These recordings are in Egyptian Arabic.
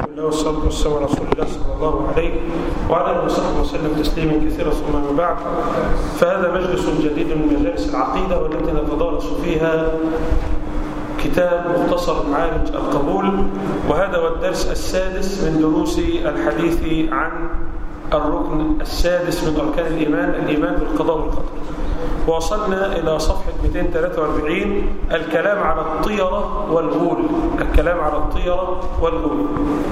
الله والصلاة والسلام على رسول الله صلى الله عليه وعلى آله وصحبه وسلم تسليما كثيرا ثم ما بعد فهذا مجلس جديد من مجالس العقيدة والتي نتدارس فيها كتاب مختصر معارج القبول وهذا هو الدرس السادس من دروس الحديث عن الركن السادس من أركان الإيمان الإيمان بالقضاء والقدر وصلنا إلى صفحة 243 الكلام على الطيرة والغول الكلام على الطيرة والغول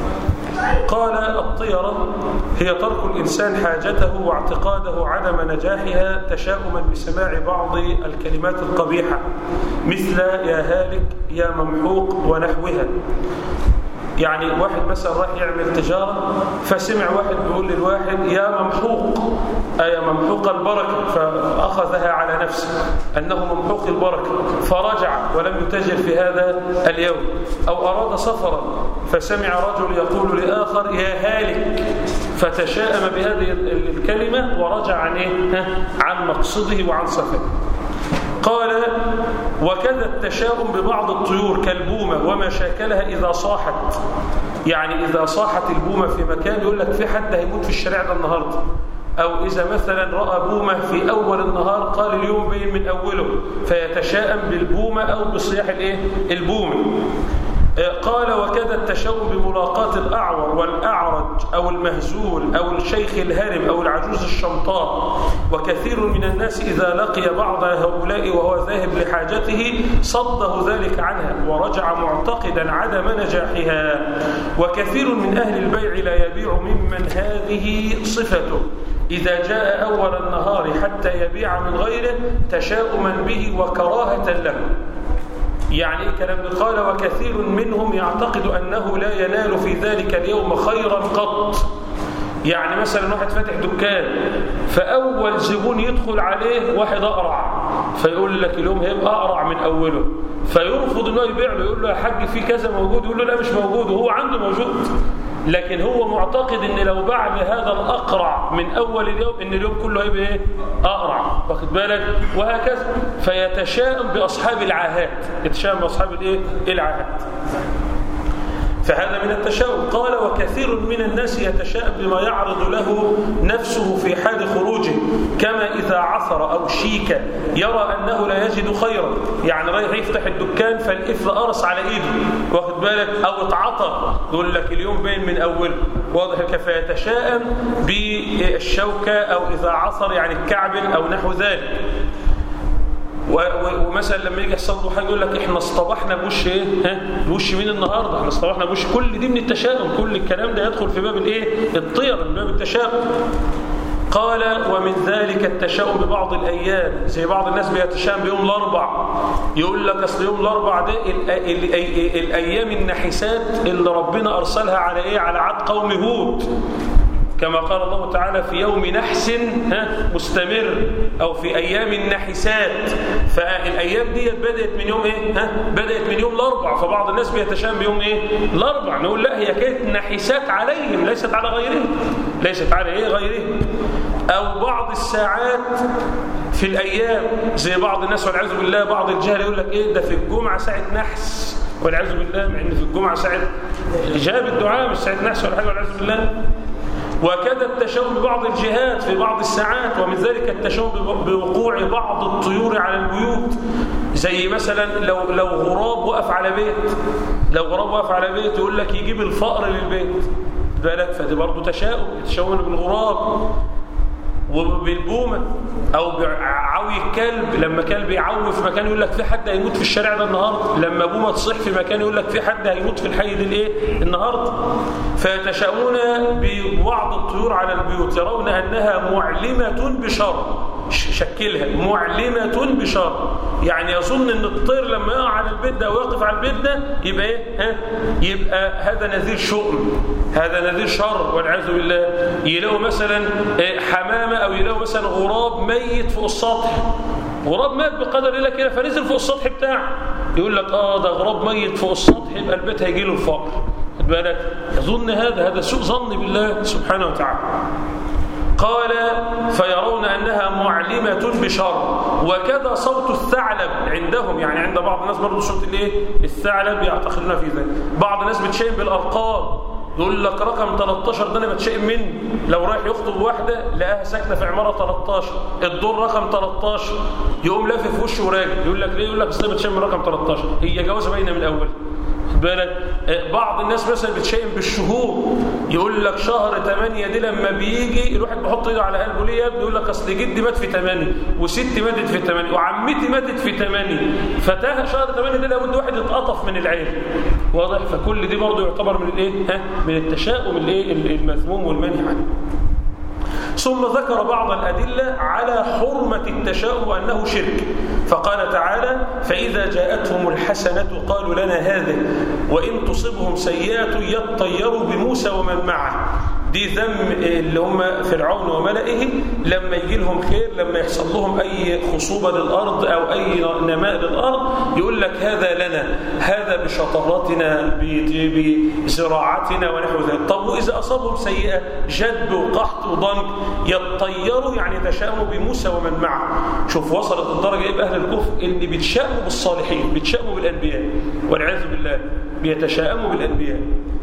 قال الطيرة هي ترك الإنسان حاجته واعتقاده عدم نجاحها تشاؤما بسماع بعض الكلمات القبيحة مثل يا هالك يا ممحوق ونحوها يعني واحد مثلا راح يعمل تجارة فسمع واحد بيقول للواحد يا ممحوق يا ممحوق البركة فأخذها على نفسه أنه ممحوق البركة فرجع ولم يتجر في هذا اليوم أو أراد سفرا فسمع رجل يقول لآخر يا هالك فتشاءم بهذه الكلمة ورجع عن إيه؟ عن مقصده وعن سفره قال وكذا التشاؤم ببعض الطيور كالبومة وما شاكلها إذا صاحت يعني إذا صاحت البومة في مكان يقول لك في حد هيموت في الشارع ده النهاردة أو إذا مثلا رأى بومة في أول النهار قال اليوم بين من أوله فيتشاءم بالبومة أو بصياح الإيه؟ البومة قال وكذا التشاؤم بملاقاة الأعور والأعرج أو المهزول أو الشيخ الهرم أو العجوز الشمطاء وكثير من الناس إذا لقي بعض هؤلاء وهو ذاهب لحاجته صده ذلك عنها ورجع معتقدا عدم نجاحها وكثير من أهل البيع لا يبيع ممن هذه صفته إذا جاء أول النهار حتى يبيع من غيره تشاؤما به وكراهة له يعني ايه كلام قال وكثير منهم يعتقد أنه لا ينال في ذلك اليوم خيرا قط يعني مثلا واحد فاتح دكان فأول زبون يدخل عليه واحد أقرع فيقول لك اليوم هيبقى أقرع من أوله فيرفض أنه يبيع له يقول له يا حاج في كذا موجود يقول له لا مش موجود وهو عنده موجود لكن هو معتقد ان لو باع بهذا الاقرع من اول اليوم ان اليوم كله هيبقى ايه اقرع واخد بالك وهكذا فيتشائم باصحاب العاهات يتشائم باصحاب الايه العاهات فهذا من التشاؤم قال وكثير من الناس يتشاءم بما يعرض له نفسه في حال خروجه كما إذا عثر أو شيك يرى أنه لا يجد خيرا يعني رايح يفتح الدكان فالإفل أرس على إيده واخد بالك أو اتعطر يقول لك اليوم بين من أول واضح فيتشاءم بالشوكة أو إذا عثر يعني الكعب أو نحو ذلك ومثلا لما يجي يحصل له حاجه يقول لك احنا اصطبحنا بوش ايه ها بوش مين النهارده احنا اصطبحنا بوش كل دي من التشاؤم كل الكلام ده يدخل في باب الايه الطير من باب التشاؤم قال ومن ذلك التشاؤم ببعض الايام زي بعض الناس بيتشاؤم بيوم الاربع يقول لك اصل يوم الاربع ده ال ال ال الايام النحسات اللي ربنا ارسلها على ايه على عاد قوم هود كما قال الله تعالى في يوم نحس مستمر أو في أيام النحسات فالأيام دي بدأت من يوم إيه؟ ها؟ بدأت من يوم الأربع فبعض الناس بيتشام بيوم إيه؟ الأربع نقول لا هي كانت نحسات عليهم ليست على غيرهم ليست على إيه غيرهم أو بعض الساعات في الأيام زي بعض الناس والعياذ بالله بعض الجهل يقول لك إيه ده في الجمعة ساعة نحس والعياذ بالله مع إن في الجمعة ساعة إجابة الدعاء مش ساعة نحس ولا حاجة والعياذ بالله وكذا التشاؤم ببعض الجهات في بعض الساعات ومن ذلك التشاؤم بوقوع بعض الطيور على البيوت زي مثلا لو لو غراب وقف على بيت لو غراب وقف على بيت يقول لك يجيب الفأر للبيت بالك فدي برضه تشاؤم يتشاؤم بالغراب وبالبومة أو بعوي الكلب لما كلب يعوي في مكان يقول لك في حد هيموت في الشارع ده النهاردة لما بومة تصيح في مكان يقول لك في حد هيموت في الحي ده الايه النهاردة فيتشاؤون ببعض الطيور على البيوت يرون أنها معلمة بشر شكلها معلمة بشر يعني يظن ان الطير لما يقع على البيت ده ويقف على البيت ده يبقى ايه ها يبقى هذا نذير شؤم هذا نذير شر والعياذ بالله يلاقوا مثلا حمامه او يلاقوا مثلا غراب ميت فوق السطح غراب مات بقدر الله كده فنزل فوق السطح بتاعه يقول لك اه ده غراب ميت فوق السطح يبقى البيت هيجي له الفقر بالك يظن هذا هذا سوء ظن بالله سبحانه وتعالى قال فيرون أنها معلمة بشر وكذا صوت الثعلب عندهم يعني عند بعض الناس برضه صوت الايه الثعلب يعتقدون في ذلك بعض الناس بتشيب بالأرقام يقول لك رقم 13 ده انا بتشائم منه لو رايح يخطب واحده لقاها ساكنه في عماره 13 الدور رقم 13 يقوم لافف في وشه وراجع يقول لك ليه يقول لك اصل بتشائم من رقم 13 هي جوازه باينه من الاول بالك بعض الناس مثلا بتشائم بالشهور يقول لك شهر 8 دي لما بيجي الواحد بيحط ايده على قلبه ليه يا ابني يقول لك اصل جدي مات في 8 وستي ماتت في 8 وعمتي ماتت في 8 فتاه شهر 8 دي لابد واحد يتقطف من العين واضح فكل دي برضه يعتبر من الايه ها من التشاؤم الايه المذموم والمنهي عنه ثم ذكر بعض الأدلة على حرمة التشاؤم وأنه شرك فقال تعالى فإذا جاءتهم الحسنة قالوا لنا هذه وإن تصبهم سيئة يطيروا بموسى ومن معه دي ذم اللي هم فرعون وملئه لما يجي لهم خير لما يحصل لهم أي خصوبة للأرض أو أي نماء للأرض يقول لك هذا لنا هذا بشطارتنا بزراعتنا ونحو ذلك طب وإذا أصابهم سيئة جد وقحط وضنك يطيروا يعني يتشائموا بموسى ومن معه شوف وصلت الدرجة إيه بأهل الكفر إن بيتشائموا بالصالحين بيتشائموا بالأنبياء والعياذ بالله بيتشائموا بالأنبياء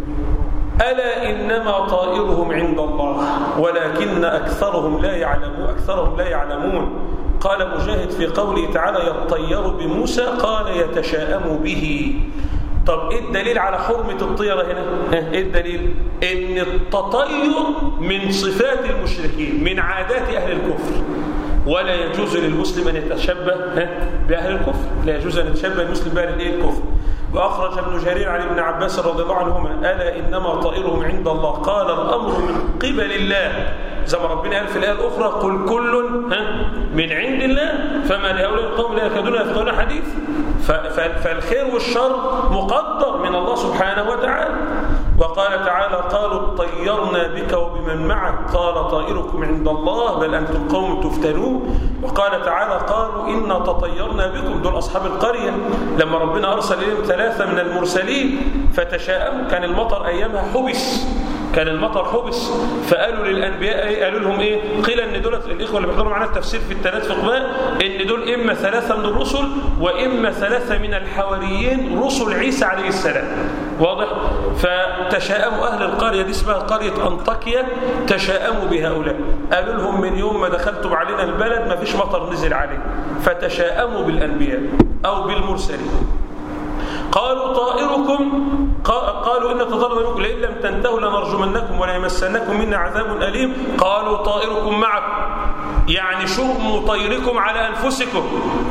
ألا إنما طائرهم عند الله ولكن أكثرهم لا يعلمون أكثرهم لا يعلمون قال مجاهد في قوله تعالى يطير بموسى قال يتشاءم به طب ايه الدليل على حرمة الطيرة هنا ايه الدليل ان التطير من صفات المشركين من عادات اهل الكفر ولا يجوز للمسلم ان يتشبه باهل الكفر لا يجوز ان يتشبه المسلم باهل الكفر وأخرج ابن جرير عن ابن عباس رضي الله عنهما ألا إنما طائرهم عند الله قال الأمر من قبل الله زي ما ربنا قال في الآية الأخرى قل كل من عند الله فما لهؤلاء القوم لا يكادون يفقهون حديث فالخير والشر مقدر من الله سبحانه وتعالى وقال تعالى قالوا طيرنا بك وبمن معك قال طائركم عند الله بل أنتم قوم تفتنون وقال تعالى قالوا إنا تطيرنا بكم دول أصحاب القرية لما ربنا أرسل إليهم ثلاثة من المرسلين فتشاءموا كان المطر أيامها حبس كان المطر حبس فقالوا للأنبياء إيه؟ قالوا لهم إيه قيل أن دول الإخوة اللي بيحضروا معانا التفسير في الثلاث فقهاء إن دول إما ثلاثة من الرسل وإما ثلاثة من الحواريين رسل عيسى عليه السلام واضح فتشاءموا أهل القرية دي اسمها قرية أنطاكيا تشاءموا بهؤلاء قالوا لهم من يوم ما دخلتم علينا البلد ما فيش مطر نزل عليه فتشاءموا بالأنبياء أو بالمرسلين قالوا طائركم قالوا إن تطلب منكم لئن لم تنتهوا لنرجمنكم ولا يمسنكم منا عذاب أليم قالوا طائركم معكم يعني شؤم طيركم على أنفسكم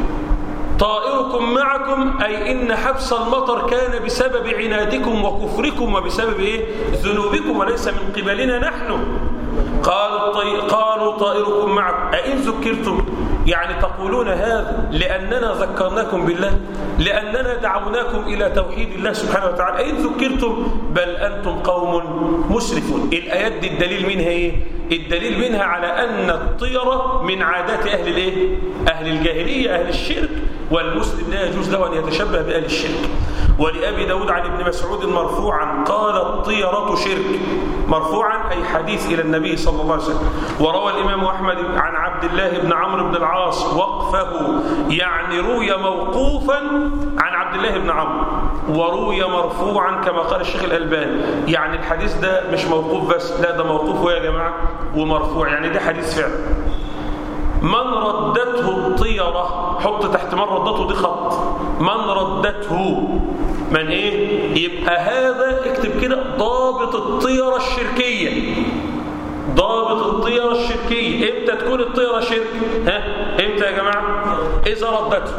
طائركم معكم أي إن حبس المطر كان بسبب عنادكم وكفركم وبسبب إيه؟ ذنوبكم وليس من قبلنا نحن قالوا, طي... قالوا طائركم معكم أئن ذكرتم يعني تقولون هذا لأننا ذكرناكم بالله لأننا دعوناكم إلى توحيد الله سبحانه وتعالى أئن ذكرتم بل أنتم قوم مسرفون الآيات دي الدليل منها إيه الدليل منها على أن الطيرة من عادات أهل الإيه أهل الجاهلية أهل الشرك والمسلم لا يجوز له أن يتشبه بأهل الشرك ولأبي داود عن ابن مسعود مرفوعا قال الطيرة شرك مرفوعا أي حديث إلى النبي صلى الله عليه وسلم وروى الإمام أحمد عن عبد الله بن عمرو بن العاص وقفه يعني روي موقوفا عن عبد الله بن عمرو وروي مرفوعا كما قال الشيخ الألباني يعني الحديث ده مش موقوف بس لا ده موقوف يا جماعة ومرفوع يعني ده حديث فعلا من ردته الطيرة حط تحت من ردته دي خط من ردته من ايه يبقى هذا اكتب كده ضابط الطيرة الشركية ضابط الطيرة الشركية امتى تكون الطيرة شرك ها امتى يا جماعة اذا ردته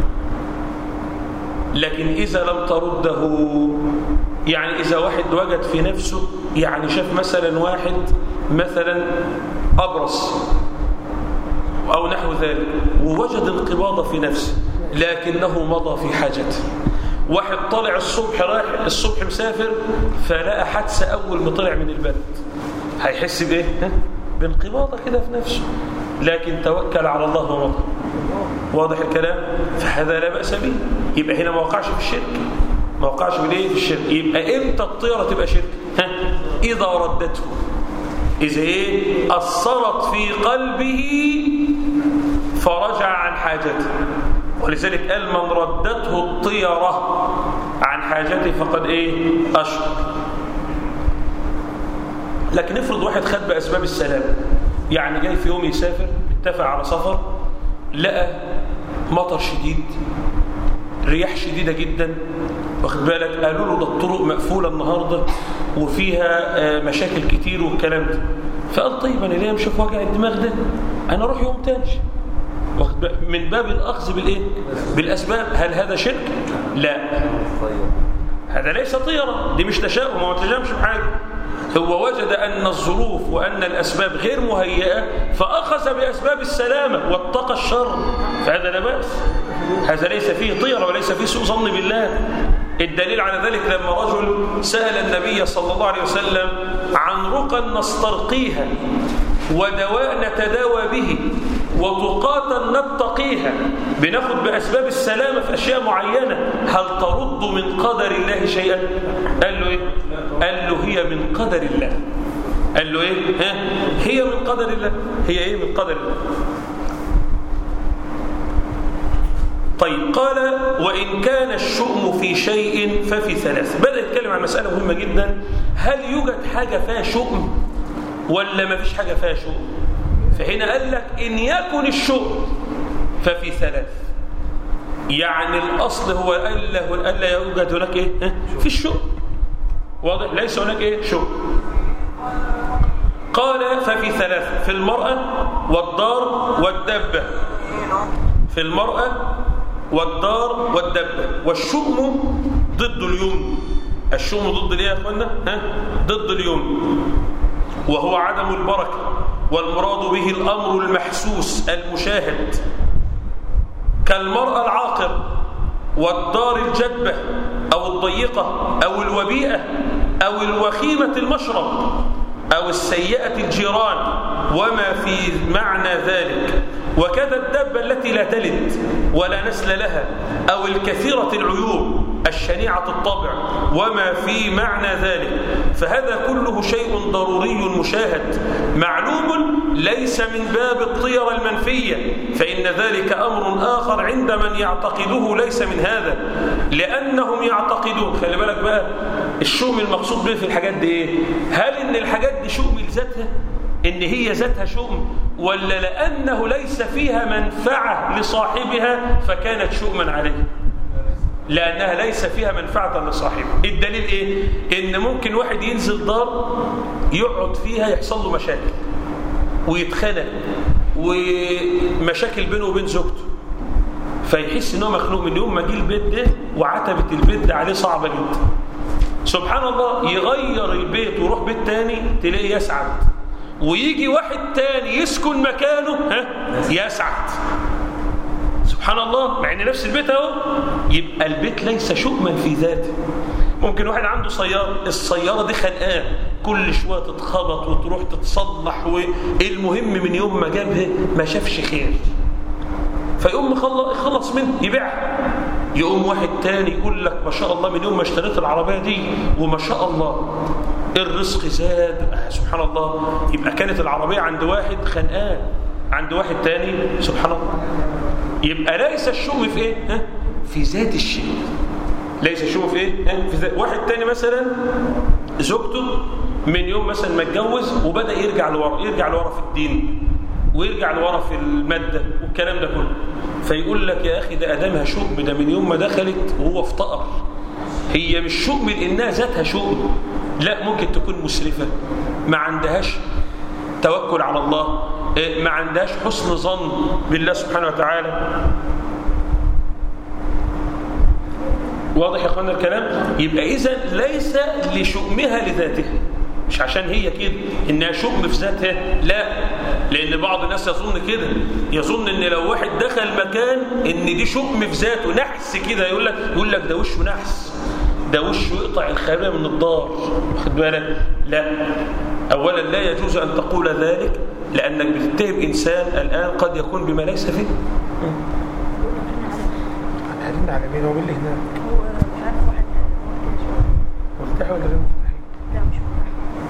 لكن اذا لم ترده يعني اذا واحد وجد في نفسه يعني شاف مثلا واحد مثلا ابرص أو نحو ذلك ووجد انقباض في نفسه لكنه مضى في حاجته واحد طلع الصبح رايح الصبح مسافر فلقى حادثة أول ما طلع من البلد هيحس بإيه؟ بانقباضة كده في نفسه لكن توكل على الله ومضى واضح الكلام فهذا لا بأس به يبقى هنا ما وقعش في الشرك ما وقعش بالايه في الشرك يبقى امتى الطيرة تبقى شرك ها؟ إذا ردته إذا إيه أثرت في قلبه فرجع عن حاجته ولذلك قال من ردته الطيرة عن حاجته فقد إيه أشرك لكن افرض واحد خد باسباب السلام يعني جاي في يوم يسافر اتفق على سفر لقى مطر شديد رياح شديدة جدا واخد بالك قالوا له ده الطرق مقفولة النهاردة وفيها آه، مشاكل كتير والكلام ده فقال طيب انا ليه امشي في وجع الدماغ ده انا اروح يوم تاني واخد بالك؟ من باب الاخذ بالايه بالاسباب هل هذا شرك لا هذا ليس طيرة دي مش تشاؤم هو ما تشاؤمش بحاجة هو وجد أن الظروف وأن الأسباب غير مهيئة فأخذ بأسباب السلامة واتقى الشر فهذا لا بأس هذا ليس فيه طيرة وليس فيه سوء ظن بالله الدليل على ذلك لما رجل سأل النبي صلى الله عليه وسلم عن رقى نسترقيها ودواء نتداوى به وطقاتا نتقيها بناخد بأسباب السلامة في أشياء معينة هل ترد من قدر الله شيئا قال له إيه قال له هي من قدر الله قال له إيه ها؟ هي من قدر الله هي إيه من قدر الله طيب قال وإن كان الشؤم في شيء ففي ثلاث بدأ يتكلم عن مسألة مهمة جدا هل يوجد حاجة فيها شؤم ولا ما فيش حاجة فيها شؤم فهنا قال لك إن يكن الشؤم ففي ثلاث يعني الأصل هو ألا ألا يوجد هناك إيه ها؟ في الشؤم واضح ليس هناك إيه شؤم قال ففي ثلاث في المرأة والدار والدبة في المرأة والدار والدبة والشؤم ضد اليمن الشؤم ضد الايه يا اخوانا ها ضد اليمن وهو عدم البركة والمراد به الأمر المحسوس المشاهد كالمرأة العاقر والدار الجدبة أو الضيقة أو الوبيئة أو الوخيمة المشرب أو السيئة الجيران وما في معنى ذلك وكذا الدابة التي لا تلد ولا نسل لها أو الكثيرة العيوب الشنيعة الطبع وما في معنى ذلك فهذا كله شيء ضروري مشاهد معلوم ليس من باب الطيرة المنفية فإن ذلك أمر آخر عند من يعتقده ليس من هذا لأنهم يعتقدون خلي بالك بقى الشؤم المقصود به في الحاجات دي إيه؟ هل إن الحاجات دي شؤم لذاتها إن هي ذاتها شؤم ولا لأنه ليس فيها منفعة لصاحبها فكانت شؤما عليه لأنها ليس فيها منفعة لصاحبه الدليل إيه؟ إن ممكن واحد ينزل دار يقعد فيها يحصل له مشاكل ويتخنق ومشاكل بينه وبين زوجته فيحس إنه مخنوق من يوم ما جه البيت ده وعتبة البيت ده عليه صعبة جدا سبحان الله يغير البيت ويروح بيت تاني تلاقيه يسعد ويجي واحد تاني يسكن مكانه ها يسعد سبحان الله مع ان نفس البيت اهو يبقى البيت ليس شؤما في ذاته ممكن واحد عنده سيارة السيارة دي خانقاه كل شوية تتخبط وتروح تتصلح والمهم من يوم ما جابها ما شافش خير فيقوم يخلص منه يبيعها يقوم واحد تاني يقول لك ما شاء الله من يوم ما اشتريت العربية دي وما شاء الله الرزق زاد سبحان الله يبقى كانت العربية عند واحد خانقاه عند واحد تاني سبحان الله يبقى ليس الشؤم في ايه ها؟ في ذات الشيء ليس الشؤم في ايه ها؟ في ذات واحد تاني مثلا زوجته من يوم مثلا ما اتجوز وبدا يرجع لورا يرجع لورا في الدين ويرجع لورا في الماده والكلام ده كله فيقول لك يا اخي ده ادامها شؤم ده من يوم ما دخلت وهو افتقر هي مش شؤم لانها ذاتها شؤم لا ممكن تكون مسرفه ما عندهاش توكل على الله ما عندهاش حسن ظن بالله سبحانه وتعالى واضح يا اخوانا الكلام يبقى اذا ليس لشؤمها لذاتها مش عشان هي كده انها شؤم في ذاتها لا لان بعض الناس يظن كده يظن ان لو واحد دخل مكان ان دي شؤم في ذاته نحس كده يقول لك يقول لك ده وشه نحس ده وشه يقطع الخامه من الدار واخد بالك لا اولا لا يجوز ان تقول ذلك لانك بتتهم انسان الان قد يكون بما ليس فيه هنرن على مين هو مين اللي هناك هو مش عارف واحد مرتاح ولا غير مرتاح لا مش مرتاح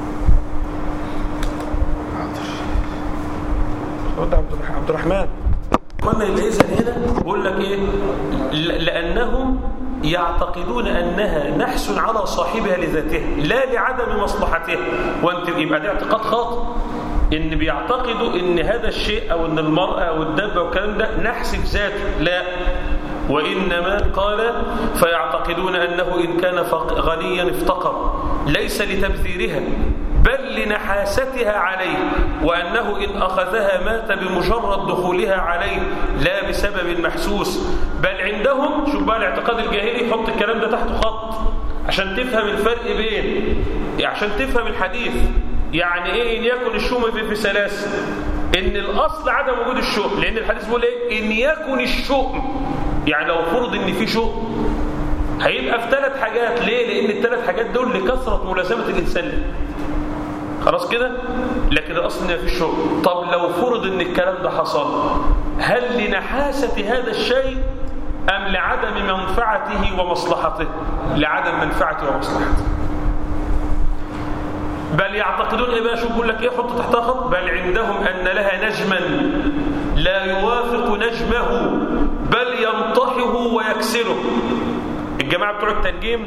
رد عبد الرحمن عبد الرحمن قلنا اللي اذا هنا بقول لك ايه ل- لانهم يعتقدون أنها نحس على صاحبها لذاته لا لعدم مصلحته وانت يبقى ده اعتقاد خاطئ ان بيعتقدوا ان هذا الشيء او ان المرأة او الدابة والكلام ده نحس في ذاته لا وإنما قال فيعتقدون أنه إن كان فق- غنيا افتقر ليس لتبذيرها بل لنحاستها عليه وأنه إن أخذها مات بمجرد دخولها عليه لا بسبب محسوس بل عندهم شوف بقى الاعتقاد الجاهلي حط الكلام ده تحت خط عشان تفهم الفرق بين عشان تفهم الحديث يعني ايه ان يكن الشؤم في, في ثلاث ان الاصل عدم وجود الشؤم لان الحديث بيقول ايه ان يكن الشؤم يعني لو فرض ان في شؤم هيبقى في ثلاث حاجات ليه لان الثلاث حاجات دول لكثره ملازمه الانسان له. خلاص كده لكن الاصل ان في شؤم طب لو فرض ان الكلام ده حصل هل لنحاسه هذا الشيء ام لعدم منفعته ومصلحته لعدم منفعته ومصلحته بل يعتقدون ايه بقى شوف بيقول لك ايه حط تحتها خط بل عندهم ان لها نجما لا يوافق نجمه بل ينطحه ويكسره الجماعه بتوع التنجيم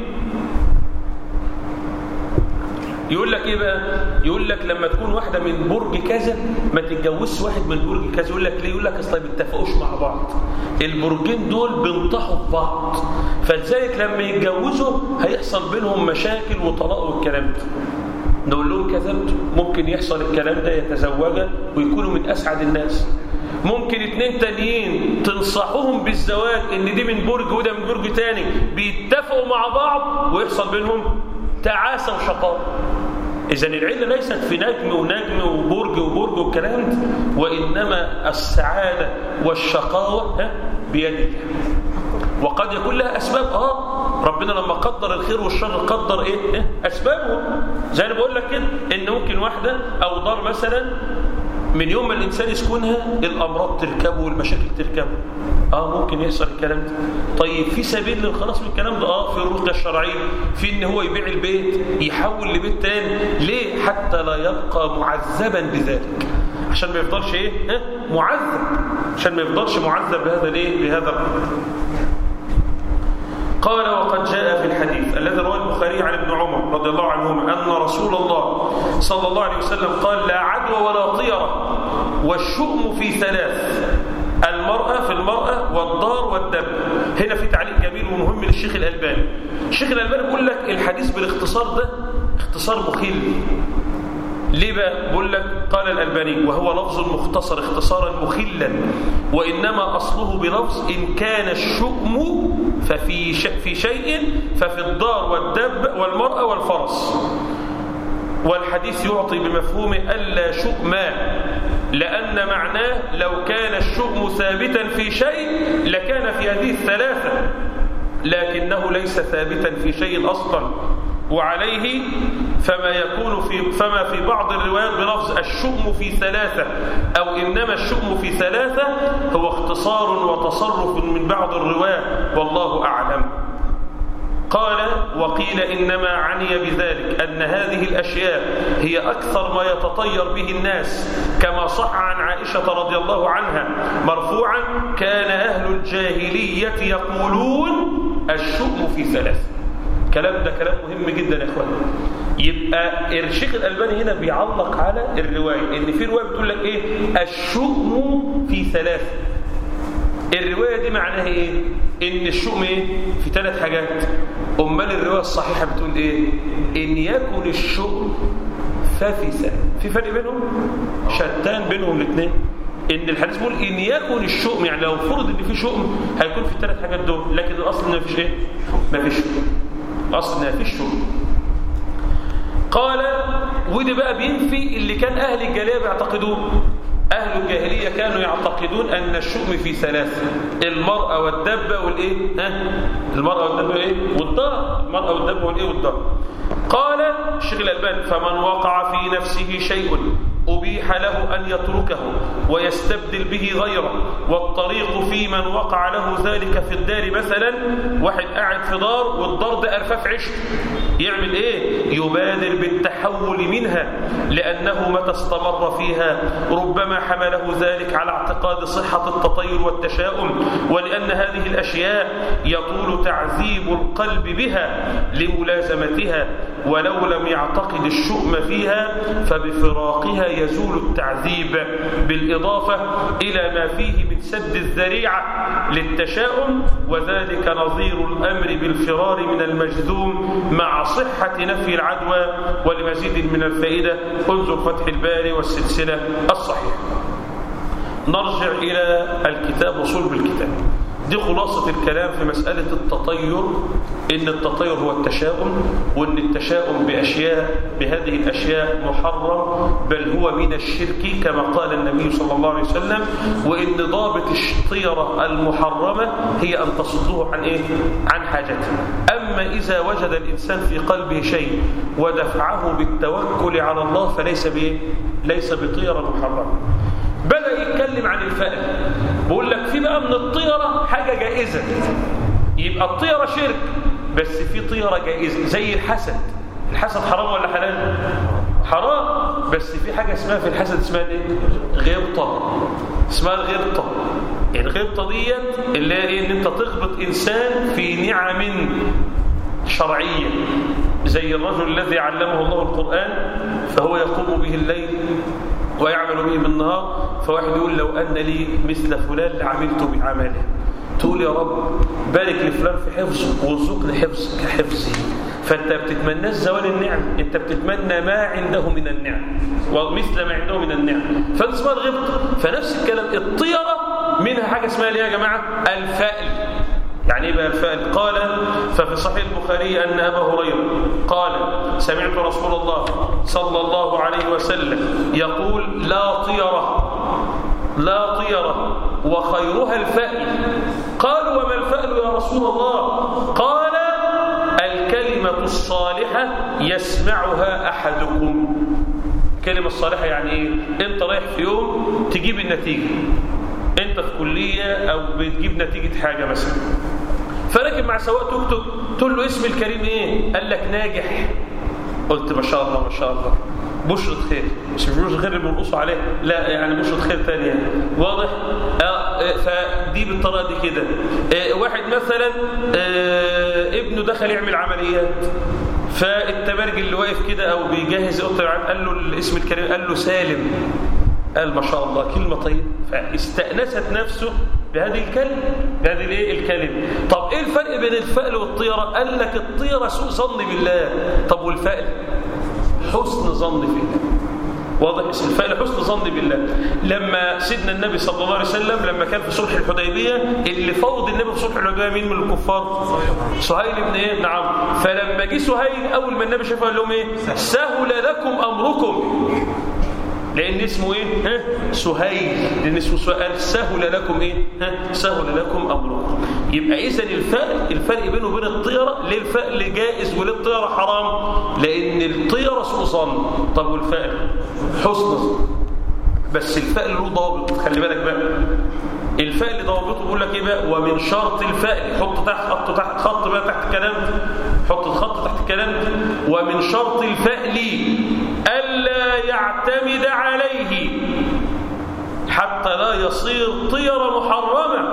يقول لك ايه بقى يقول لك لما تكون واحده من برج كذا ما تتجوزش واحد من برج كذا يقول لك ليه يقول لك اصل ما بيتفقوش مع بعض البرجين دول بينطحوا في بعض فلذلك لما يتجوزوا هيحصل بينهم مشاكل وطلاق والكلام ده نقول لهم كذبت ممكن يحصل الكلام ده يتزوجا ويكونوا من اسعد الناس ممكن اتنين تانيين تنصحوهم بالزواج ان دي من برج وده من برج تاني بيتفقوا مع بعض ويحصل بينهم تعاسة وشقاء إذا العلة ليست في نجم ونجم وبرج وبرج والكلام ده وإنما السعادة والشقاوة ها، بيد الله وقد يكون لها أسباب آه ربنا لما قدر الخير والشر قدر إيه, إيه؟ أسبابه زي أنا بقول لك كده إن ممكن واحدة أو دار مثلا من يوم ما الإنسان يسكنها الأمراض تركبه والمشاكل تركبه آه ممكن يحصل الكلام ده طيب في سبيل للخلاص من الكلام ده آه في الرقية الشرعية في إن هو يبيع البيت يحول لبيت تاني ليه حتى لا يبقى معذبا بذلك عشان ما يفضلش إيه ها؟ معذب عشان ما يفضلش معذب بهذا الإيه بهذا الأمر قال وقد جاء في الحديث الذي رواه البخاري عن ابن عمر رضي الله عنهما أن رسول الله صلى الله عليه وسلم قال لا عدوى ولا طيرة والشؤم في ثلاث المرأة في المرأة والدار والدب هنا في تعليق جميل ومهم للشيخ الألباني الشيخ الألباني بيقول لك الحديث بالاختصار ده اختصار مخل ليه بقى بقول لك قال الألباني وهو لفظ مختصر اختصارا مخلا وإنما أصله بلفظ إن كان الشؤم ففي ش... في شيء ففي الدار والدب والمرأة والفرس والحديث يعطي بمفهوم ألا شؤم لأن معناه لو كان الشؤم ثابتا في شيء لكان في هذه الثلاثة لكنه ليس ثابتا في شيء أصلا وعليه فما يكون في فما في بعض الروايات بلفظ الشؤم في ثلاثة أو إنما الشؤم في ثلاثة هو اختصار وتصرف من بعض الروايات والله أعلم قال وقيل إنما عني بذلك أن هذه الأشياء هي أكثر ما يتطير به الناس كما صح عن عائشة رضي الله عنها مرفوعا كان أهل الجاهلية يقولون الشؤم في ثلاثة كلام ده كلام مهم جدا يا اخوان يبقى الشيخ الألباني هنا بيعلق على الرواية ان في رواية بتقول لك ايه الشؤم في ثلاثة الرواية دي معناها ايه ان الشؤم ايه في ثلاث حاجات امال الرواية الصحيحة بتقول ايه ان يكن الشؤم ففي ثلاثة في فرق بينهم شتان بينهم الاثنين ان الحديث بيقول ان يكن الشؤم يعني لو فرض ان في شؤم هيكون في الثلاث حاجات دول لكن الاصل ما فيش ايه ما فيش شؤم اصل ما فيش شؤم قال ودي بقى بينفي اللي كان اهل الجاهليه بيعتقدوه أهل الجاهلية كانوا يعتقدون أن الشؤم في ثلاثة المرأة والدبة والإيه؟ ها؟ المرأة والدبة والإيه؟ والدار المرأة والدبة والإيه والدار قال الشيخ الألباني فمن وقع في نفسه شيء أبيح له أن يتركه ويستبدل به غيره والطريق في من وقع له ذلك في الدار مثلا واحد قاعد في دار والدار ده أرفاف عشت يعمل إيه؟ يبادر بالتحول منها لأنه متى استمر فيها ربما حمله ذلك على اعتقاد صحة التطير والتشاؤم ولأن هذه الأشياء يطول تعذيب القلب بها لملازمتها ولو لم يعتقد الشؤم فيها فبفراقها يزول التعذيب بالإضافة إلى ما فيه من سد الذريعة للتشاؤم وذلك نظير الأمر بالفرار من المجذوم مع صحة نفي العدوى ولمزيد من الفائدة انظر فتح الباري والسلسلة الصحيحة نرجع إلى الكتاب وصلب الكتاب دي خلاصة الكلام في مسألة التطير إن التطير هو التشاؤم وإن التشاؤم بأشياء بهذه الأشياء محرم بل هو من الشرك كما قال النبي صلى الله عليه وسلم وإن ضابط الطيرة المحرمة هي أن تصده عن إيه؟ عن حاجته أما إذا وجد الإنسان في قلبه شيء ودفعه بالتوكل على الله فليس بإيه؟ ليس بطيرة محرمة بدأ يتكلم عن الفأل بقول لك في بقى من الطيرة حاجة جائزة يبقى الطيرة شرك بس في طيرة جائزة زي الحسد الحسد حرام ولا حلال حرام بس في حاجة اسمها في الحسد اسمها ايه غبطة اسمها الغبطة الغبطة ديت اللي هي ايه ان انت تغبط انسان في نعم شرعية زي الرجل الذي علمه الله القرآن فهو يقوم به الليل ويعمل به بالنهار فواحد يقول لو أن لي مثل فلان لعملت بعمله تقول يا رب بارك لفلان في حفظه وارزقني حفظ كحفظه فانت بتتمنى زوال النعم انت بتتمنى ما عنده من النعم ومثل ما عنده من النعم فده اسمها الغبط فنفس الكلام الطيرة منها حاجة اسمها ايه يا جماعة الفأل يعني ايه بقى الفأل قال ففي صحيح البخاري أن أبا هريرة قال سمعت رسول الله صلى الله عليه وسلم يقول لا طيرة لا طيرة وخيرها الفأل قالوا وما الفأل يا رسول الله قال الكلمة الصالحة يسمعها أحدكم الكلمة الصالحة يعني ايه انت رايح في يوم تجيب النتيجة انت في كلية او بتجيب نتيجة حاجة مثلا فراكب مع سواق توك توك تقول له اسم الكريم ايه قال لك ناجح قلت ما شاء الله ما شاء الله بشرة خير مش بشرة خير اللي بنقصوا عليه لا يعني بشرة خير ثانية واضح آه فدي بالطريقة دي كده آه واحد مثلا آه ابنه دخل يعمل عمليات فالتبرج اللي واقف كده او بيجهز اوضه العمل قال له الاسم الكريم قال له سالم قال ما شاء الله كلمة طيبة فاستأنست نفسه بهذه الكلمة بهذه الايه الكلمة طب ايه الفرق بين الفأل والطيرة قال لك الطيرة سوء ظن بالله طب والفأل حسن ظن بالله واضح اسم الفأل حسن ظن بالله لما سيدنا النبي صلى الله عليه وسلم لما كان في صلح الحديبية اللي فوض النبي في صلح الحديبية مين من الكفار سهيل بن ايه بن عمرو فلما جه سهيل اول ما النبي شافه قال لهم ايه سهل لكم امركم لان اسمه ايه ها سهيل لان اسمه سؤال سهل لكم ايه ها سهل لكم امركم يبقى اذا الفرق الفرق بينه وبين الطيره ليه الفأل جائز وليه الطيره حرام لان الطيره سوء ظن طب والفأل حسن ظن بس الفأل له ضابط خلي بالك بقى الفأل ضابطه بيقول لك ايه بقى ومن شرط الفأل حط تحت حط تحت خط بقى تحت الكلام حط الخط تحت الكلام ومن شرط الفأل ألا يعتمد عليه حتى لا يصير طيرة محرمة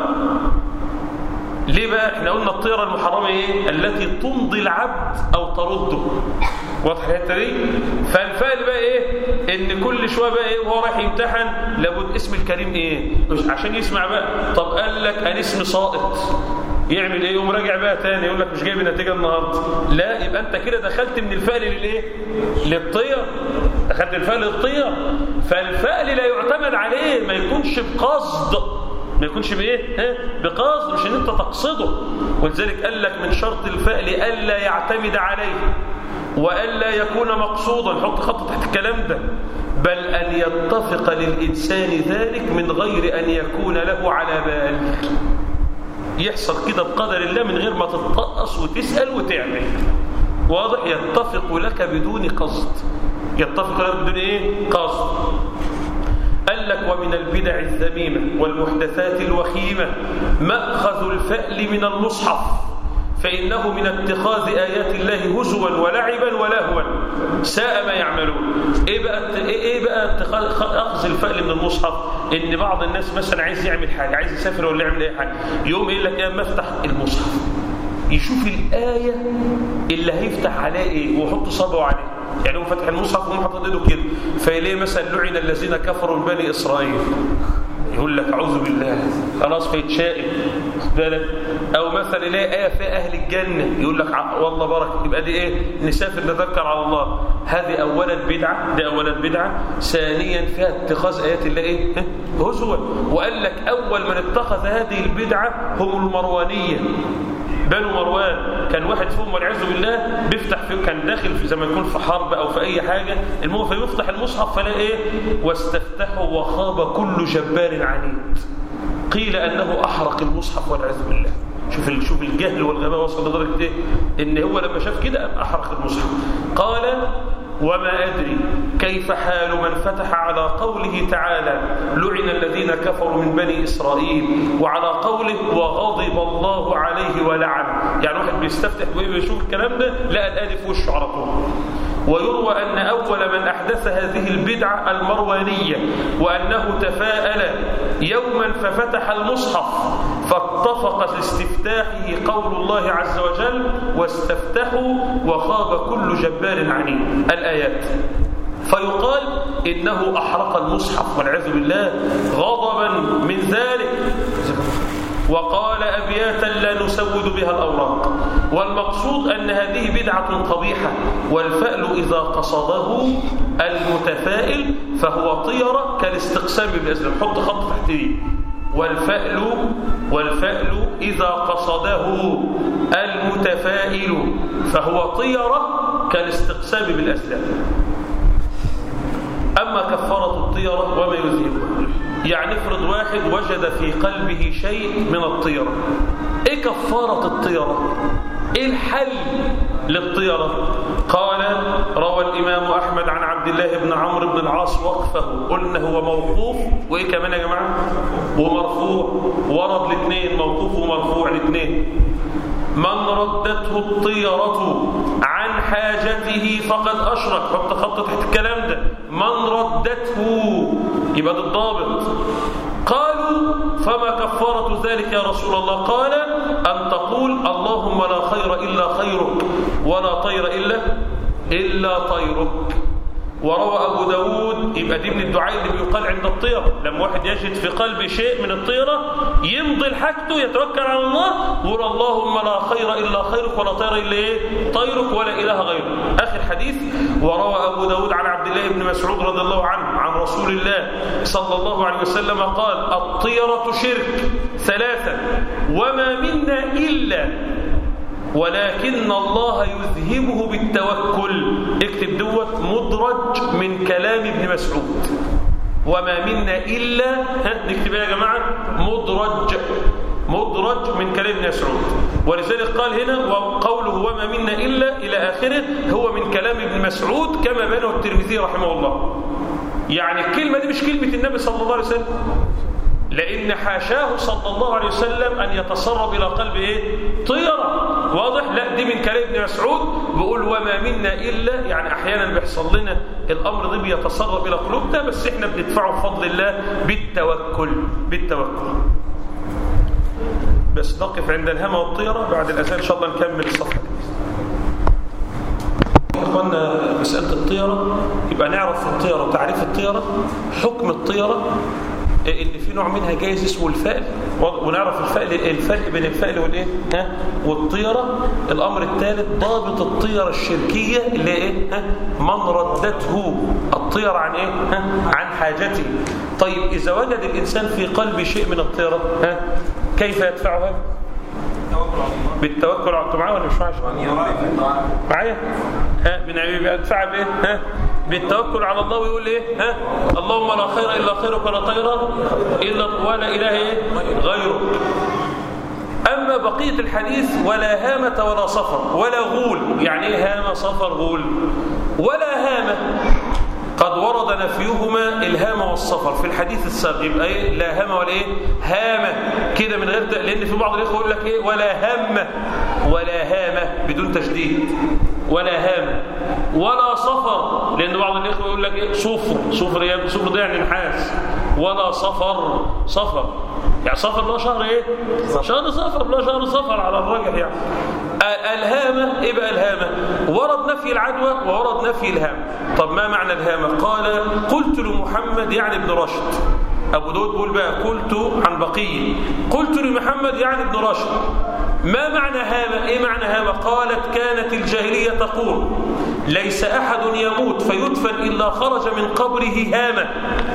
ليه بقى احنا قلنا الطيرة المحرمة ايه التي تمضي العبد او ترده واضح الحته دي فالفعل بقى ايه ان كل شويه بقى ايه وهو رايح يمتحن لابد اسم الكريم ايه مش عشان يسمع بقى طب قال لك انا اسمي ساقط يعمل ايه يقوم راجع بقى تاني يقول لك مش جايب النتيجه النهارده لا يبقى انت كده دخلت من الفعل للايه للطير دخلت الفعل للطير فالفعل لا يعتمد عليه ما يكونش بقصد ما يكونش بايه ها بقصد مش ان انت تقصده ولذلك قال لك من شرط الفعل الا يعتمد عليه والا يكون مقصودا حط خط تحت الكلام ده بل ان يتفق للانسان ذلك من غير ان يكون له على بال يحصل كده بقدر الله من غير ما تتطقص وتسال وتعمل واضح يتفق لك بدون قصد يتفق له بدون ايه قصد قال لك ومن البدع الذميمة والمحدثات الوخيمة مأخذ الفأل من المصحف فإنه من اتخاذ آيات الله هزوا ولعبا ولهوا ساء ما يعملون إيه بقى إيه بقى اتخاذ أخذ الفأل من المصحف إن بعض الناس مثلا عايز يعمل حاجة عايز يسافر ولا يعمل أي حاجة يوم يقول لك إيه أما افتح المصحف يشوف الآية اللي هيفتح عليها إيه ويحط صبعه عليه يعني هو فتح المصحف وهو حاطط ايده كده فيلاقي مثلا لعن الذين كفروا من بني اسرائيل يقول لك اعوذ بالله خلاص فيتشائم بالك او مثلا يلاقي ايه فيها اهل الجنه يقول لك والله بركه يبقى دي ايه نسافر نذكر على الله هذه اولا بدعه دي اولا بدعه ثانيا فيها اتخاذ ايات الله ايه هزوا وقال لك اول من اتخذ هذه البدعه هم المروانيه بنو مروان كان واحد فيهم والعياذ بالله بيفتح فيه كان داخل في زي ما يكون في حرب او في اي حاجه المهم فيفتح المصحف فلاقي ايه واستفتحوا وخاب كل جبار عنيد قيل انه احرق المصحف والعياذ بالله شوف شوف الجهل والغباء وصل لدرجه ايه ان هو لما شاف كده احرق المصحف قال وما أدري كيف حال من فتح على قوله تعالى لعن الذين كفروا من بني إسرائيل وعلى قوله وغضب الله عليه ولعن يعني واحد بيستفتح ويشوف الكلام ده لقى الآية في وشه على طول ويروى أن أول من أحدث هذه البدعة المروانية وأنه تفاءل يوما ففتح المصحف فاتفق لاستفتاحه قول الله عز وجل واستفتحوا وخاب كل جبار عنيد الآيات فيقال إنه أحرق المصحف والعياذ بالله غضبا من ذلك وقال أبياتا لا نسود بها الأوراق والمقصود أن هذه بدعة قبيحة والفأل إذا قصده المتفائل فهو طيرة كالاستقسام بالأسلام حط خط تحت دي والفأل والفأل إذا قصده المتفائل فهو طيرة كالاستقسام بالأسلام أما كفارة الطيرة وما يذهبها يعني افرض واحد وجد في قلبه شيء من الطيرة ايه كفارة الطيرة ايه الحل للطيرة قال روى الإمام أحمد عن عبد الله بن عمرو بن العاص وقفه قلنا هو موقوف وإيه كمان يا جماعة ومرفوع ورد الاثنين موقوف ومرفوع الاثنين من ردته الطيرة عن حاجته فقد أشرك حط خط تحت الكلام ده من ردته يبقى ده الضابط قالوا فما كفارة ذلك يا رسول الله قال أن تقول اللهم لا خير إلا خيرك ولا طير إلا إلا طيرك وروى أبو داود يبقى دي من الدعاء اللي بيقال عند الطيرة لما واحد يجد في قلبه شيء من الطيرة يمضي لحاجته يتوكل على الله ويقول اللهم لا خير إلا خيرك ولا طير إلا إيه طيرك ولا إله غيرك آخر حديث وروى أبو داود عن عبد الله بن مسعود رضي الله عنه عن رسول الله صلى الله عليه وسلم قال الطيرة شرك ثلاثة وما منا إلا ولكن الله يذهبه بالتوكل اكتب دوت مدرج من كلام ابن مسعود وما منا إلا ها نكتب يا جماعة مدرج مدرج من كلام ابن مسعود ولذلك قال هنا وقوله وما منا إلا إلى آخره هو من كلام ابن مسعود كما بينه الترمذي رحمه الله يعني الكلمة دي مش كلمة النبي صلى الله عليه وسلم لأن حاشاه صلى الله عليه وسلم أن يتسرب إلى قلب إيه؟ طيرة واضح؟ لا دي من كلام ابن مسعود بيقول وما منا إلا يعني أحيانا بيحصل لنا الأمر ده بيتسرب إلى قلوبنا بس إحنا بندفعه بفضل الله بالتوكل بالتوكل بس نقف عند الهمة والطيرة بعد الأذان إن شاء الله نكمل الصفحة دي إخوانا مسألة الطيرة يبقى نعرف الطيرة وتعريف الطيرة حكم الطيرة ان في نوع منها جايز اسمه الفأل ونعرف الفأل الفرق بين الفأل والايه ها والطيره الامر الثالث ضابط الطيره الشركيه اللي ايه ها من ردته الطيره عن ايه ها عن حاجته طيب اذا وجد الانسان في قلبه شيء من الطيره ها كيف يدفعها بالتوكل على معايا ولا مش معايا معايا ها بيدفعها بايه ها بالتوكل على الله ويقول ايه ها اللهم لا خير الا خيرك ولا طير الا ولا اله ايه غيرك أما بقية الحديث ولا هامة ولا صفر ولا غول يعني إيه هامة صفر غول ولا هامة قد ورد نفيهما الهامة والصفر في الحديث السابق يبقى إيه لا هامة ولا إيه هامة كده من غير ت- لأن في بعض الإخوة يقول لك إيه ولا هامة ولا هامة بدون تشديد ولا هامة ولا صفر لأن بعض الإخوة يقول لك إيه صفر صفر يا صفر ده يعني نحاس ولا صفر صفر يعني صفر لا شهر ايه شهر صفر لا شهر صفر على الراجح يعني ال- الهامة ايه بقى الهامة ورد نفي العدوى وورد نفي الهامة طب ما معنى الهامة قال قلت لمحمد يعني ابن رشد أبو داود بيقول بقى قلت عن بقية قلت لمحمد يعني ابن رشد ما معنى هامة ايه معنى هامة قالت كانت الجاهلية تقول ليس أحد يموت فيدفن إلا خرج من قبره هامة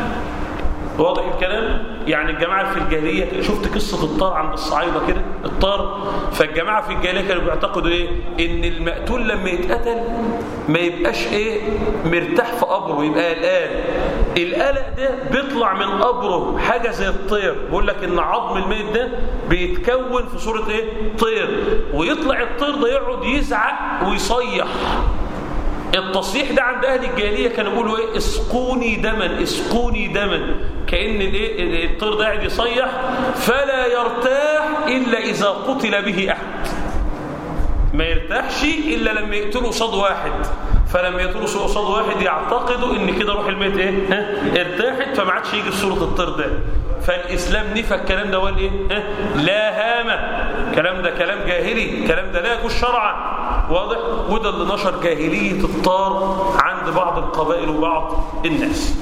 واضح الكلام يعني الجماعة في الجاهلية شفت قصة الطار عند الصعايدة كده الطار فالجماعة في الجاهلية كانوا بيعتقدوا ايه ان المقتول لما يتقتل ما يبقاش ايه مرتاح في قبره يبقى قلقان القلق ده بيطلع من قبره حاجة زي الطير بيقول لك ان عظم الميت ده بيتكون في صورة ايه طير ويطلع الطير ده يقعد يزعق ويصيح التصريح ده عند اهل الجاهليه كانوا يقولوا ايه اسقوني دما اسقوني دما كان الايه الطير ده قاعد يصيح فلا يرتاح الا اذا قتل به احد ما يرتاحش الا لما يقتلوا قصاد واحد فلما يقتلوا قصاد واحد يعتقدوا ان كده روح الميت ايه ها ارتاحت فما عادش يجي في صوره الطير ده فالاسلام نفى الكلام ده وقال ايه ها لا هامه الكلام ده كلام جاهلي الكلام ده لا يجوز شرعا واضح وده اللي نشر جاهليه الطار عند بعض القبائل وبعض الناس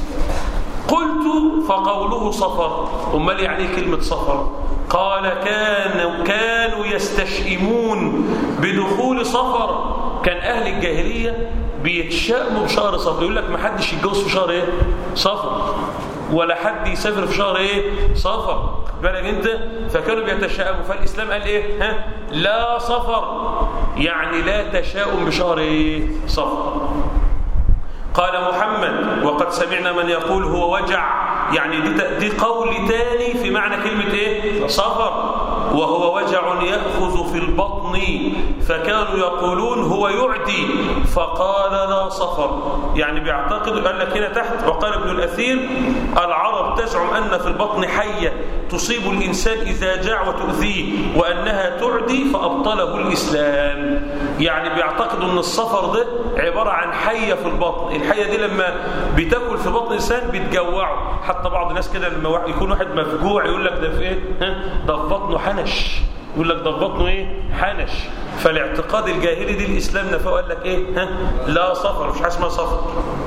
قلت فقوله صفر امال يعني إيه كلمه صفر قال كانوا كانوا يستشئمون بدخول صفر كان اهل الجاهليه بيتشائموا بشهر صفر يقول لك ما حدش يتجوز في شهر ايه صفر ولا حد يسافر في شهر ايه صفر خد بالك انت فكانوا بيتشائموا فالاسلام قال ايه ها لا صفر يعني لا تشاؤم بشهر ايه صفر قال محمد وقد سمعنا من يقول هو وجع يعني دي, دي قول تاني في معنى كلمة ايه صفر وهو وجع يأخذ في البطن فكانوا يقولون هو يعدي فقال لا صفر يعني بيعتقد قال لك هنا تحت وقال ابن الأثير العرب تزعم أن في البطن حية تصيب الإنسان إذا جاع وتؤذيه وأنها تعدي فأبطله الإسلام يعني بيعتقدوا أن الصفر ده عبارة عن حية في البطن الحية دي لما بتاكل في بطن الإنسان بتجوعه حتى بعض الناس كده لما يكون واحد مفجوع يقول لك ده في ايه ها ده في بطنه حنش يقول لك ده في بطنه ايه حنش فالاعتقاد الجاهلي دي الاسلام نفاه قال لك ايه ها لا صفر مش حاجه اسمها صفر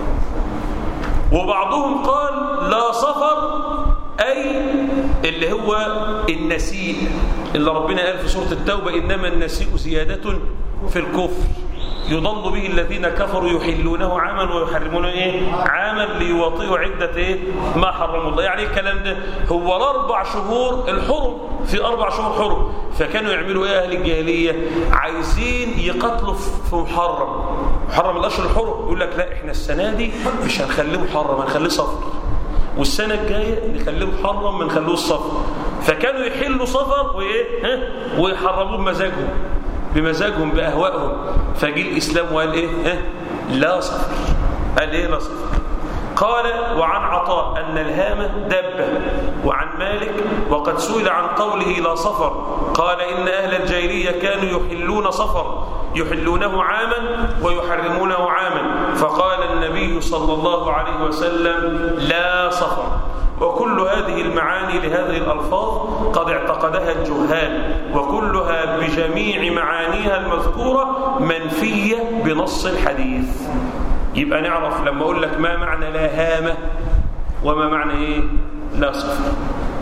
وبعضهم قال لا صفر أي اللي هو النسيء اللي ربنا قال في سورة التوبة إنما النسيء زيادة في الكفر يضل به الذين كفروا يحلونه عاما ويحرمونه ايه عاما ليواطئوا عدة ايه ما حرم الله يعني الكلام ده هو الاربع شهور الحرم في اربع شهور حرم فكانوا يعملوا ايه اهل الجاهلية عايزين يقتلوا في محرم محرم الاشهر الحرم يقول لك لا احنا السنة دي مش هنخليه محرم هنخليه صفر والسنة الجاية نخليه محرم ما نخلوه الصفر فكانوا يحلوا صفر وايه ها ويحرموه بمزاجهم بمزاجهم بأهوائهم فجي الإسلام وقال إيه ها؟ لا صفر قال إيه لا صفر قال وعن عطاء أن الهامة دبة وعن مالك وقد سئل عن قوله لا صفر قال إن أهل الجاهلية كانوا يحلون صفر يحلونه عاما ويحرمونه عاما فقال النبي صلى الله عليه وسلم لا صفر وكل هذه المعاني لهذه الألفاظ قد اعتقدها الجهال وكلها بجميع معانيها المذكورة منفية بنص الحديث يبقى نعرف لما أقول لك ما معنى لا هامة وما معنى إيه لا صفر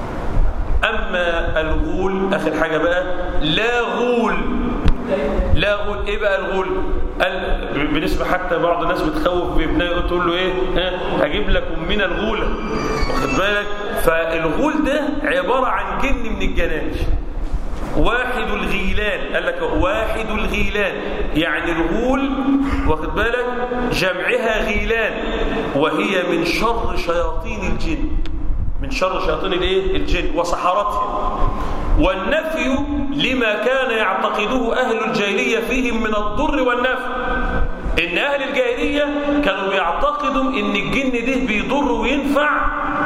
أما الغول آخر حاجة بقى لا غول لا غول ايه بقى الغول قال بالنسبه حتى بعض الناس بتخوف بابنائه تقول له ايه ها هجيب لك امنا الغوله واخد بالك فالغول ده عباره عن جن من الجنان واحد الغيلان قال لك واحد الغيلان يعني الغول واخد بالك جمعها غيلان وهي من شر شياطين الجن من شر شياطين الايه الجن وسحرتهم والنفي لما كان يعتقده أهل الجاهلية فيهم من الضر والنفع إن أهل الجاهلية كانوا بيعتقدوا إن الجن ده بيضر وينفع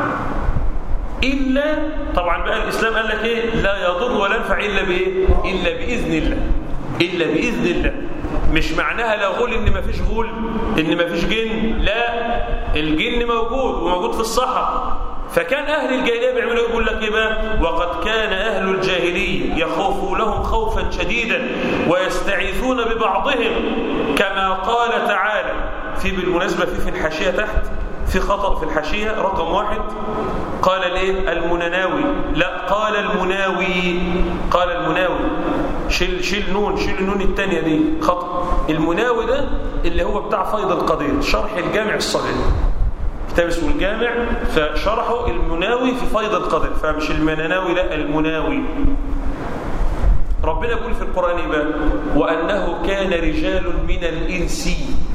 إلا طبعا بقى الإسلام قال لك إيه لا يضر ولا ينفع إلا بإيه إلا بإذن الله إلا بإذن الله مش معناها لا غول إن مفيش غول إن مفيش جن لا الجن موجود وموجود في الصحراء فكان أهل الجاهلية بيعملوا إيه؟ يقول لك إيه بقى وقد كان أهل الجاهلية يخافونهم خوفا شديدا ويستعيذون ببعضهم كما قال تعالى في بالمناسبة في في الحاشية تحت في خطأ في الحاشية رقم واحد قال الايه المنناوي لا قال المناوي قال المناوي شيل شيل نون شيل النون الثانية دي خطأ المناوي ده اللي هو بتاع فيض القدير شرح الجامع الصغير كتاب اسمه الجامع فشرحه المناوي في فيض القدر فمش المنناوي لا المناوي ربنا يقول في القرآن بقى وأنه كان رجال من الإنس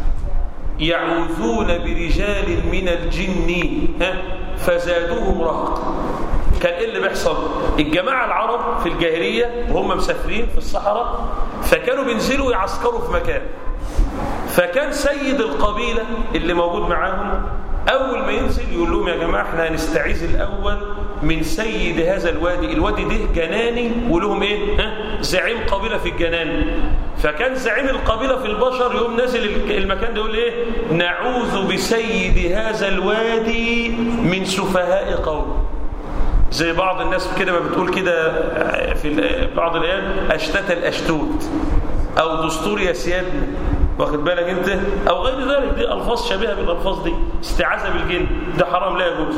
يعوذون برجال من الجن ها فزادوهم رهقا كان ايه اللي بيحصل الجماعه العرب في الجاهليه وهم مسافرين في الصحراء فكانوا بينزلوا يعسكروا في مكان فكان سيد القبيله اللي موجود معاهم اول ما ينزل يقول لهم يا جماعه احنا هنستعيذ الاول من سيد هذا الوادي الوادي ده جناني ولهم ايه ها؟ زعيم قبيله في الجنان فكان زعيم القبيله في البشر يقوم نازل المكان ده يقول ايه نعوذ بسيد هذا الوادي من سفهاء قوم زي بعض الناس كده ما بتقول كده في بعض الايات اشتت الاشتوت او دستور يا سيادنا واخد بالك انت او غير ذلك دي الفاظ شبيهه بالالفاظ دي استعاذه بالجن ده حرام لا يجوز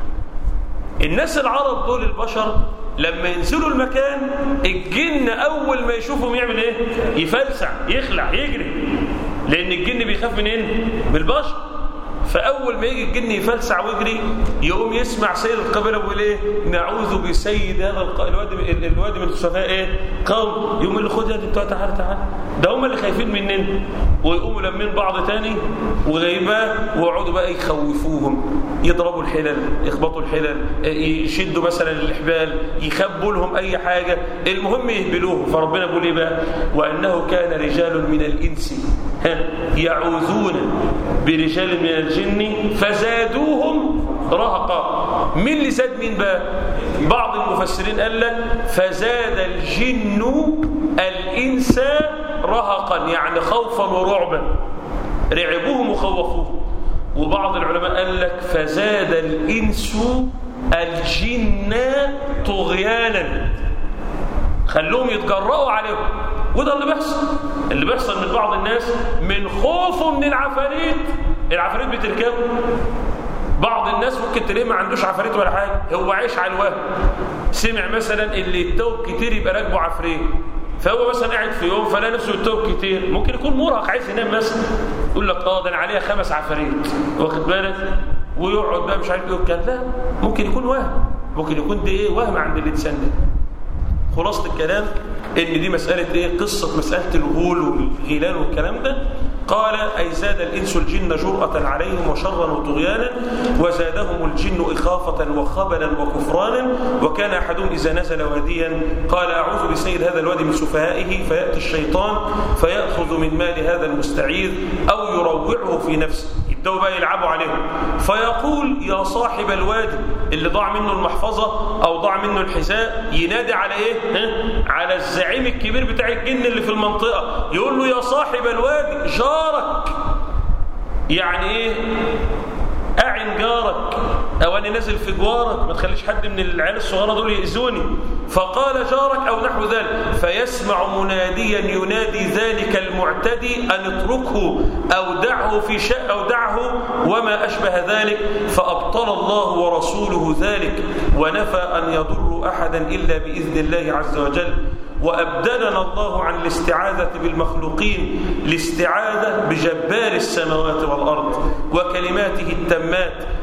الناس العرب دول البشر لما ينزلوا المكان الجن اول ما يشوفهم يعمل ايه يفلسع يخلع يجري لان الجن بيخاف من ايه من البشر فاول ما يجي الجن يفلسع ويجري يقوم يسمع سيد القبيله بيقول ايه نعوذ بسيد هذا الق... الوادي الوادي من السفهاء ايه قوم يقوم اللي خد يا بتوع تعالى تعالى ده هم اللي خايفين مننا ويقوموا لمين بعض تاني وغيباه ويقعدوا بقى يخوفوهم يضربوا الحلل يخبطوا الحلل يشدوا مثلا الحبال يخبوا لهم اي حاجه المهم يهبلوهم فربنا بيقول ايه بقى وانه كان رجال من الانس يعوذون برجال من الجن فزادوهم رهقا مين اللي زاد مين بقى بعض المفسرين قال لك فزاد الجن الانس رهقا يعني خوفا ورعبا رعبوهم وخوفوهم وبعض العلماء قال لك فزاد الانس الجن طغيانا خلوهم يتجرأوا عليهم وده اللي بيحصل اللي بيحصل من بعض الناس من خوفه من العفاريت العفاريت بتركبه بعض الناس ممكن تلاقيه ما عندوش عفاريت ولا حاجه هو عايش على الوهم سمع مثلا اللي يتوب كتير يبقى راكبه عفريت فهو مثلا قاعد في يوم فلا نفسه يتوب كتير ممكن يكون مرهق عايز ينام مثلا يقول لك اه ده انا عليها خمس عفاريت واخد بالك ويقعد بقى مش عارف ايه والكلام ده ممكن يكون وهم ممكن يكون ده ايه وهم عند الانسان ده خلاصة الكلام ان دي مسألة ايه قصة مسألة الغول والغيلان والكلام ده قال أي زاد الإنس الجن جرأة عليهم وشرا وطغيانا وزادهم الجن إخافة وخبلا وكفرانا وكان أحدهم إذا نزل واديا قال أعوذ بسيد هذا الوادي من سفهائه فيأتي الشيطان فيأخذ من مال هذا المستعيذ أو يروعه في نفسه يبدأوا بقى يلعبوا عليهم فيقول يا صاحب الوادي اللي ضاع منه المحفظة أو ضاع منه الحذاء ينادي على إيه؟ ها؟ على الزعيم الكبير بتاع الجن اللي في المنطقة يقول له يا صاحب الوادي جارك يعني إيه؟ أعن جارك أو أنا نازل في جوارك ما تخليش حد من العيال الصغيرة دول يأذوني فقال جارك أو نحو ذلك فيسمع مناديا ينادي ذلك المعتدي أن اتركه أو دعه في شيء أو دعه وما أشبه ذلك فأبطل الله ورسوله ذلك ونفى أن يضر أحدا إلا بإذن الله عز وجل وأبدلنا الله عن الاستعاذة بالمخلوقين الاستعاذة بجبار السماوات والأرض وكلماته التمات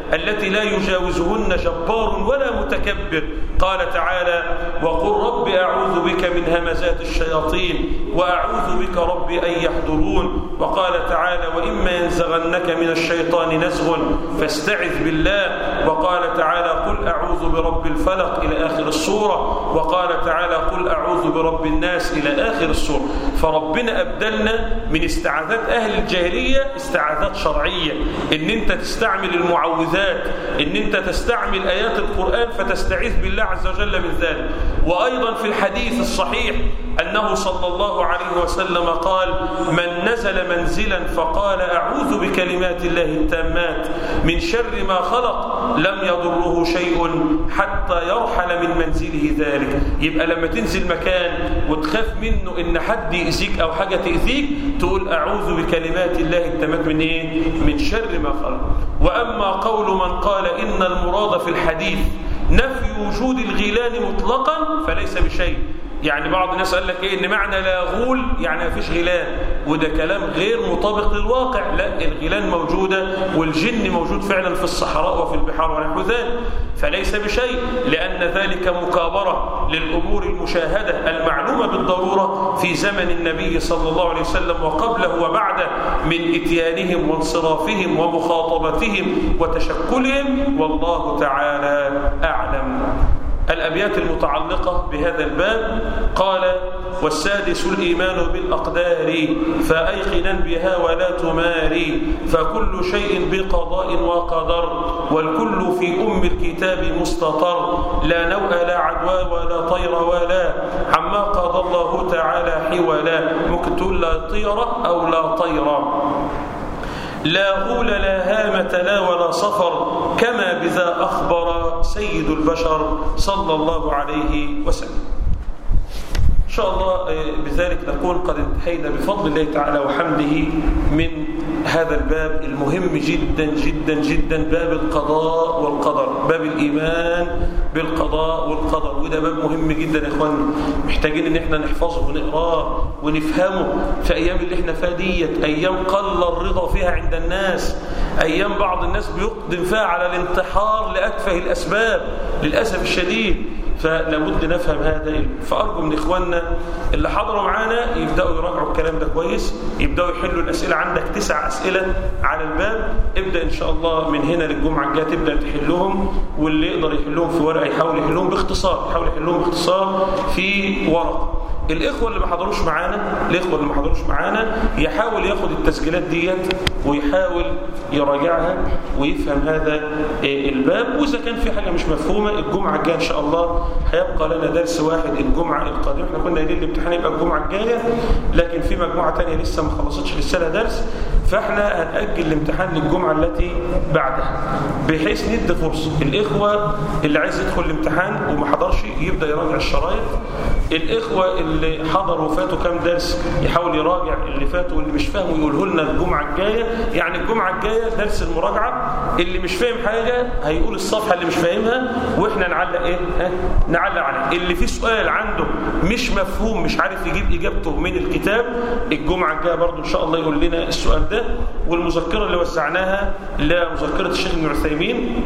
التي لا يجاوزهن جبار ولا متكبر قال تعالى وقل رب أعوذ بك من همزات الشياطين وأعوذ بك رب أن يحضرون وقال تعالى وإما ينزغنك من الشيطان نزغ فاستعذ بالله وقال تعالى قل أعوذ برب الفلق إلى آخر السورة وقال تعالى قل أعوذ برب الناس إلى آخر السورة فربنا أبدلنا من استعاذات أهل الجاهلية استعاذات شرعية إن أنت تستعمل المعوذات إن أنت تستعمل آيات القرآن فتستعيذ بالله عز وجل من ذلك وأيضا في الحديث الصحيح أنه صلى الله عليه وسلم قال من نزل منزلا فقال أعوذ بكلمات الله التامات من شر ما خلق لم يضره شيء حتى يرحل من منزله ذلك يبقى لما تنزل مكان وتخاف منه إن حد يأذيك أو حاجة تأذيك تقول أعوذ بكلمات الله التامات من إيه؟ من شر ما خلق وأما قول من قال إن المراد في الحديث نفي وجود الغيلان مطلقا فليس بشيء يعني بعض الناس قال لك ايه ان معنى لا غول يعني ما فيش غيلان وده كلام غير مطابق للواقع لا الغيلان موجوده والجن موجود فعلا في الصحراء وفي البحار ونحو ذلك فليس بشيء لان ذلك مكابره للامور المشاهده المعلومه بالضروره في زمن النبي صلى الله عليه وسلم وقبله وبعده من اتيانهم وانصرافهم ومخاطبتهم وتشكلهم والله تعالى اعلم الأبيات المتعلقة بهذا الباب قال والسادس الإيمان بالأقدار فأيقنا بها ولا تماري فكل شيء بقضاء وقدر والكل في أم الكتاب مستطر لا نوء لا عدوى ولا طير ولا عما قضى الله تعالى حولا ممكن تقول لا طيرة أو لا طيرة لا غول لا هامة لا ولا صفر كما بذا أخبر سيد البشر صلى الله عليه وسلم إن شاء الله بذلك نكون قد انتهينا بفضل الله تعالى وحمده من هذا الباب المهم جدا جدا جدا باب القضاء والقدر باب الإيمان بالقضاء والقدر وده باب مهم جدا يا إخوان محتاجين إن احنا نحفظه ونقراه ونفهمه في أيام اللي احنا فيها ديت أيام قل الرضا فيها عند الناس أيام بعض الناس بيقدم فيها على الانتحار لأكفه الأسباب للأسف الشديد فلابد نفهم هذا فأرجو من إخواننا اللي حضروا معانا يبدأوا يراجعوا الكلام ده كويس يبدأوا يحلوا الأسئلة عندك تسع أسئلة على الباب ابدأ إن شاء الله من هنا للجمعة الجاية تبدأ تحلهم واللي يقدر يحلهم في ورقة يحاول يحلهم باختصار يحاول يحلهم باختصار في ورقة الإخوة اللي ما حضروش معانا الإخوة اللي ما حضروش معانا يحاول ياخد التسجيلات ديت ويحاول يراجعها ويفهم هذا الباب وإذا كان في حاجة مش مفهومة الجمعة الجاية إن شاء الله هيبقى لنا درس واحد الجمعة القادمة احنا كنا قايلين الامتحان يبقى الجمعة الجاية لكن في مجموعة تانية لسه ما خلصتش لسه لها درس فاحنا هنأجل الامتحان للجمعة التي بعدها بحيث ندي فرصة الإخوة اللي عايز يدخل الامتحان وما حضرش يبدأ يراجع الشرايط الإخوة اللي حضروا وفاتوا كام درس يحاول يراجع اللي فاتوا واللي مش فاهمه يقوله لنا الجمعة الجاية يعني الجمعة الجاية درس المراجعة اللي مش فاهم حاجة هيقول الصفحة اللي مش فاهمها واحنا نعلق ايه ها؟ نعلق عليه اللي فيه سؤال عنده مش مفهوم مش عارف يجيب إجابته من الكتاب الجمعة الجاية برضو إن شاء الله يقول لنا السؤال ده والمذكرة اللي وزعناها لا مذكرة الشيخ ابن عثيمين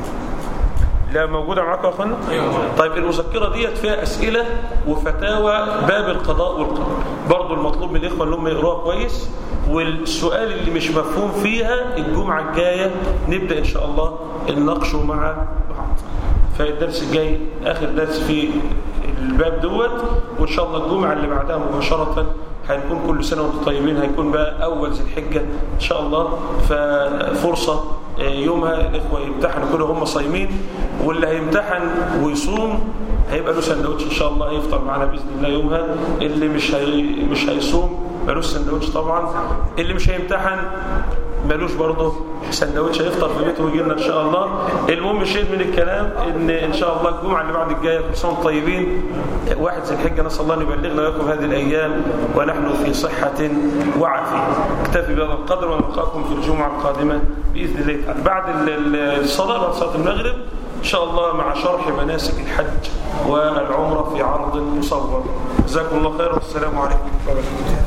لا موجودة معاكم يا أخوانا؟ طيب المذكرة ديت فيها أسئلة وفتاوى باب القضاء والقدر برضو المطلوب من الإخوة اللي هم يقروها كويس والسؤال اللي مش مفهوم فيها الجمعة الجاية نبدأ إن شاء الله نناقشه مع بعض فالدرس الجاي آخر درس في الباب دوت وإن شاء الله الجمعة اللي بعدها مباشرة هنكون كل سنة وانتم طيبين هيكون بقى أول ذي الحجة إن شاء الله ففرصة يومها الإخوة يمتحنوا كلهم هم صايمين واللي هيمتحن ويصوم هيبقى له سندوتش إن شاء الله هيفطر معنا بإذن الله يومها اللي مش هي مش هيصوم ملوش سندوتش طبعا اللي مش هيمتحن ملوش برضه سندوتش هيفطر في بيته ويجي لنا ان شاء الله المهم شيء من الكلام ان ان شاء الله الجمعه اللي بعد الجايه كل سنه طيبين واحد ذي الحجه نسال الله ان يبلغنا وياكم هذه الايام ونحن في صحه وعافيه اكتفي بهذا القدر ونلقاكم في الجمعه القادمه باذن الله تعالى بعد الصلاه بعد صلاه المغرب ان شاء الله مع شرح مناسك الحج والعمره في عرض مصور جزاكم الله خير والسلام عليكم ورحمه الله